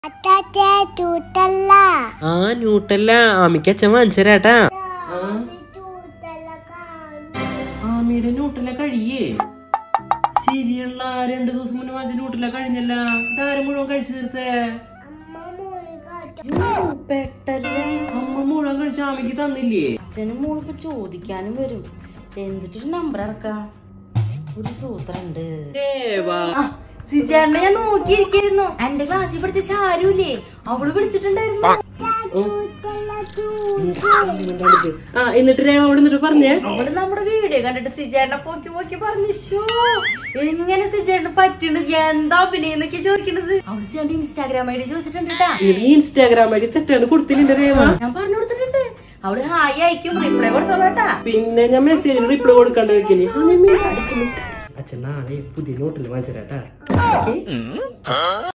അത്താത്തെ തൂത്തല്ല ആ ന്യൂട്ടല്ല ആമിക്ക് അച്ഛൻ വാങ്ങിച്ചരാട്ടാ തൂത്തല്ല ആമിയുടെ ന്യൂട്ടല്ല കഴിയേ ശരിയുള്ള രണ്ടു ദിവസം മുന്നേ വാങ്ങിച്ച ന്യൂട്ടല്ല കഴിഞ്ഞല്ല ഇതാരും മുഴുവൻ കഴിച്ചു തീർത്തേ അമ്മ മുഴുകാട്ടു പെട്ടല്ലേ അമ്മ മുഴുവൻ കഴിച്ച ആമിക്ക് തന്നില്ലേ അച്ഛനും മോൾക്ക് ചോദിക്കാനും വരും എന്നിട്ടൊരു നമ്പർ ഇറക്കാം ഒരു സൂത്രണ്ട് ദേവാ ആ, സിജേട്ടനെ ഞാൻ നോക്കിയിരിക്കുന്നു എന്റെ ക്ലാസ്സിൽ പഠിച്ച ഷാരുല്ലേ അവള് വിളിച്ചിട്ടുണ്ടായിരുന്നു തൂത്തല്ല തൂ ആ എന്നിട്ട് രേവ അവിടെ നിന്നിട്ട് പറഞ്ഞേ അവള് നമ്മുടെ വീഡിയോ കണ്ടിട്ട് സിജേട്ടനെ പോക്കി പോക്കി പറഞ്ഞു ഷോ എങ്ങനെ സിജേട്ടന് പറ്റണത് എന്താ അഭിനയം എന്നൊക്കെ ചോദിക്കണത് അവള് ചേട്ടൻ ഇൻസ്റ്റാഗ്രാം ഐ ഡി ചോദിച്ചിട്ടുണ്ട് കേട്ടാ എന്നിട്ട് നീ ഇൻസ്റ്റാഗ്രാം വഴി തെറ്റാണ് കൊടുത്തിട്ടുണ്ട് രേവ ഞാൻ പറഞ്ഞു കൊടുത്തിട്ടുണ്ട് അവള് ഹായ് അയക്കും റിപ്ലൈ കൊടുത്തോളാട്ടാ പിന്നെ ഞാൻ മെസ്സേജിൽ റിപ്ലൈ കൊടുക്കാണ്ട് വെക്കല് അച്ഛൻ നാളെ പുതിയ നോട്ടിൽ വാങ്ങിച്ചരാട്ടാ